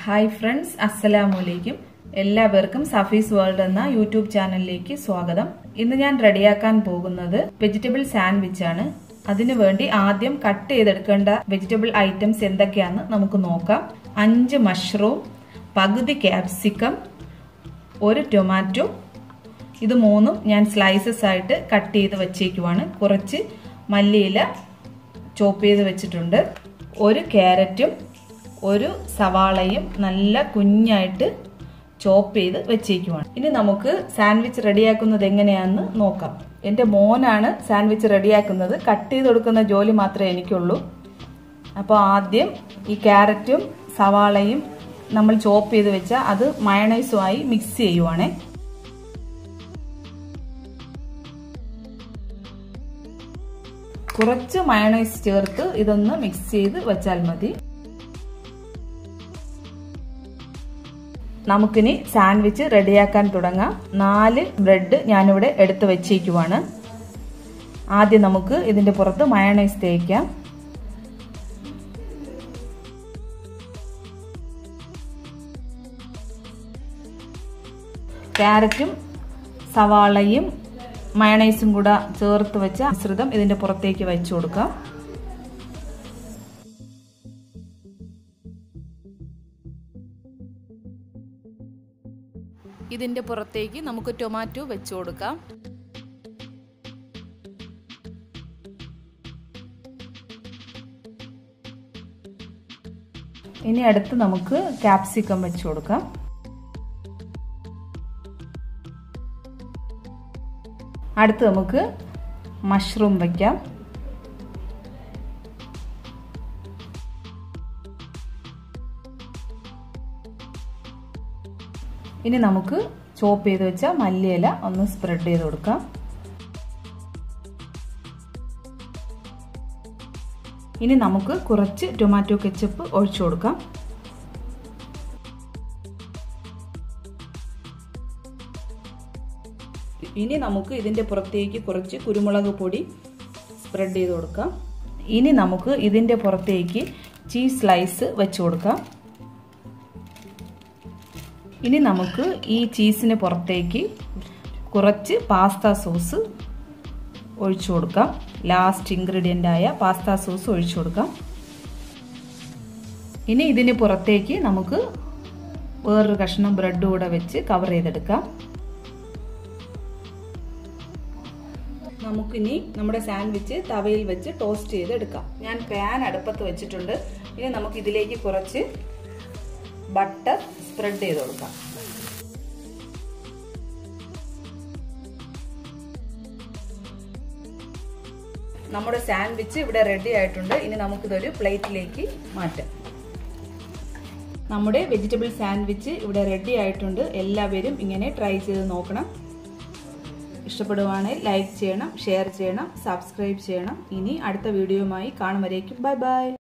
hi friends അസ്സലാമു അലൈക്കും എല്ലാവർക്കും സഫീസ് വേൾഡ് എന്ന യൂട്യൂബ് ചാനലിലേക്ക് സ്വാഗതം ഇന്ന് ഞാൻ റെഡിയാക്കാൻ പോകുന്നത് വെജിറ്റബിൾ സാൻഡ്വിച്ച് ആണ് അതിനു വേണ്ടി ആദ്യം കട്ട് ചെയ്തെടുക്കേണ്ട വെജിറ്റബിൾ ഐറ്റംസ് എന്തൊക്കെയാണെന്ന് നമുക്ക് നോക്കാം അഞ്ച് മഷ്റൂം പകുതി ക്യാപ്സിക്കം ഒരു ടൊമാറ്റോ ഇത് മൂന്നും ഞാൻ സ്ലൈസസ് ആയിട്ട് കട്ട് ചെയ്ത് വെച്ചേക്കുവാണ് കുറച്ച് മല്ലിയില ചോപ്പ് ചെയ്ത് വെച്ചിട്ടുണ്ട് ഒരു ക്യാരറ്റും ഒരു സവാളയും നല്ല കുഞ്ഞായിട്ട് ചോപ്പ് ചെയ്ത് വെച്ചേക്കുവാണ് ഇനി നമുക്ക് സാൻഡ്വിച്ച് റെഡിയാക്കുന്നത് എങ്ങനെയാണെന്ന് നോക്കാം എൻ്റെ മോനാണ് സാൻഡ്വിച്ച് റെഡിയാക്കുന്നത് കട്ട് ചെയ്ത് കൊടുക്കുന്ന ജോലി മാത്രമേ എനിക്കുള്ളൂ അപ്പോൾ ആദ്യം ഈ ക്യാരറ്റും സവാളയും നമ്മൾ ചോപ്പ് ചെയ്ത് വെച്ച അത് മയണൈസുമായി മിക്സ് ചെയ്യുവാണേ കുറച്ച് മയണൈസ് ചേർത്ത് ഇതൊന്ന് മിക്സ് ചെയ്ത് വെച്ചാൽ മതി നമുക്കിനി സാൻഡ്വിച്ച് റെഡിയാക്കാൻ തുടങ്ങാം നാല് ബ്രെഡ് ഞാനിവിടെ എടുത്ത് വെച്ചേക്കുവാണ് ആദ്യം നമുക്ക് ഇതിന്റെ പുറത്ത് മയണൈസ് തേക്കാം ക്യാരറ്റും സവാളയും മയണൈസും കൂടെ ചേർത്ത് വെച്ച മിശ്രിതം ഇതിന്റെ പുറത്തേക്ക് വെച്ചു കൊടുക്കാം ഇതിന്റെ പുറത്തേക്ക് നമുക്ക് ടൊമാറ്റോ വെച്ചു കൊടുക്കാം ഇനി അടുത്ത് നമുക്ക് ക്യാപ്സിക്കം വെച്ചു കൊടുക്കാം അടുത്ത് നമുക്ക് മഷ്റൂം വയ്ക്കാം ഇനി നമുക്ക് ചോപ്പ് ചെയ്ത് വെച്ച മല്ലിയില ഒന്ന് സ്പ്രെഡ് ചെയ്ത് കൊടുക്കാം ഇനി നമുക്ക് കുറച്ച് ടൊമാറ്റോ കെച്ചപ്പ് ഒഴിച്ചു കൊടുക്കാം ഇനി നമുക്ക് ഇതിന്റെ പുറത്തേക്ക് കുറച്ച് കുരുമുളക് പൊടി സ്പ്രെഡ് ചെയ്ത് കൊടുക്കാം ഇനി നമുക്ക് ഇതിന്റെ പുറത്തേക്ക് ചീസ് സ്ലൈസ് വെച്ച് കൊടുക്കാം ഇനി നമുക്ക് ഈ ചീസിന് പുറത്തേക്ക് കുറച്ച് പാസ്ത സോസ് ഒഴിച്ചു കൊടുക്കാം ലാസ്റ്റ് ഇൻഗ്രീഡിയൻ്റ് ആയ പാസ്ത സോസ് ഒഴിച്ചു കൊടുക്കാം ഇനി ഇതിന് പുറത്തേക്ക് നമുക്ക് വേറൊരു കഷ്ണം ബ്രെഡ് കൂടെ വെച്ച് കവർ ചെയ്തെടുക്കാം നമുക്കിനി നമ്മുടെ സാൻഡ്വിച്ച് തവയിൽ വെച്ച് ടോസ്റ്റ് ചെയ്തെടുക്കാം ഞാൻ പാൻ അടുപ്പത്ത് വെച്ചിട്ടുണ്ട് ഇനി നമുക്ക് ഇതിലേക്ക് കുറച്ച് ബട്ടർ സ്പ്രെഡ് ചെയ്ത് കൊടുക്കാം നമ്മുടെ സാൻഡ്വിച്ച് ഇവിടെ റെഡി ആയിട്ടുണ്ട് ഇനി നമുക്കിതൊരു പ്ലേറ്റിലേക്ക് മാറ്റാം നമ്മുടെ വെജിറ്റബിൾ സാൻഡ്വിച്ച് ഇവിടെ റെഡി ആയിട്ടുണ്ട് എല്ലാവരും ഇങ്ങനെ ട്രൈ ചെയ്ത് നോക്കണം ഇഷ്ടപ്പെടുവാണെങ്കിൽ ലൈക്ക് ചെയ്യണം ഷെയർ ചെയ്യണം സബ്സ്ക്രൈബ് ചെയ്യണം ഇനി അടുത്ത വീഡിയോയുമായി കാണും വരേക്കും ബൈ ബൈ